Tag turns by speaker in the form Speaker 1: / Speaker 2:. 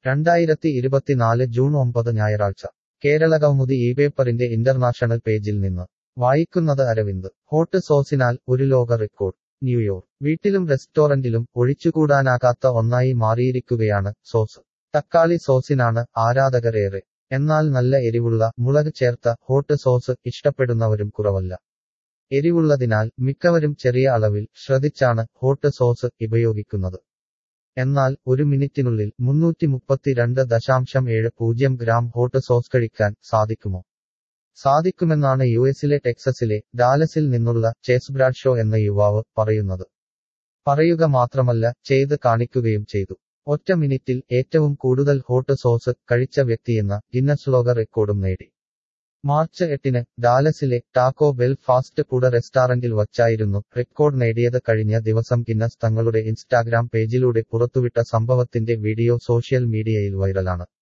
Speaker 1: രണ്ടായിരത്തി ഇരുപത്തിനാല് ജൂൺ ഒമ്പത് ഞായറാഴ്ച കേരളകൗമുദി ഈ പേപ്പറിന്റെ ഇന്റർനാഷണൽ പേജിൽ നിന്ന് വായിക്കുന്നത് അരവിന്ദ് ഹോട്ട് സോസിനാൽ ഒരു ലോക റെക്കോർഡ് ന്യൂയോർക്ക് വീട്ടിലും റെസ്റ്റോറന്റിലും ഒഴിച്ചുകൂടാനാകാത്ത ഒന്നായി മാറിയിരിക്കുകയാണ് സോസ് തക്കാളി സോസിനാണ് ആരാധകരേറെ എന്നാൽ നല്ല എരിവുള്ള മുളക് ചേർത്ത ഹോട്ട് സോസ് ഇഷ്ടപ്പെടുന്നവരും കുറവല്ല എരിവുള്ളതിനാൽ മിക്കവരും ചെറിയ അളവിൽ ശ്രദ്ധിച്ചാണ് ഹോട്ട് സോസ് ഉപയോഗിക്കുന്നത് എന്നാൽ ഒരു മിനിറ്റിനുള്ളിൽ മുന്നൂറ്റി മുപ്പത്തിരണ്ട് ദശാംശം ഏഴ് പൂജ്യം ഗ്രാം ഹോട്ട് സോസ് കഴിക്കാൻ സാധിക്കുമോ സാധിക്കുമെന്നാണ് യുഎസിലെ ടെക്സസിലെ ഡാലസിൽ നിന്നുള്ള ചേസ് ബ്രാഡ്ഷോ എന്ന യുവാവ് പറയുന്നത് പറയുക മാത്രമല്ല ചെയ്ത് കാണിക്കുകയും ചെയ്തു ഒറ്റ മിനിറ്റിൽ ഏറ്റവും കൂടുതൽ ഹോട്ട് സോസ് കഴിച്ച വ്യക്തിയെന്ന ഗിന്നസ് ലോക റെക്കോർഡും നേടി മാർച്ച് എട്ടിന് ഡാലസിലെ ടാക്കോ ബെൽ ഫാസ്റ്റ് ഫുഡ് റെസ്റ്റോറന്റിൽ വച്ചായിരുന്നു റെക്കോർഡ് നേടിയത് കഴിഞ്ഞ ദിവസം ഗിന്നസ് തങ്ങളുടെ ഇൻസ്റ്റാഗ്രാം പേജിലൂടെ പുറത്തുവിട്ട സംഭവത്തിന്റെ വീഡിയോ സോഷ്യൽ മീഡിയയിൽ വൈറലാണ്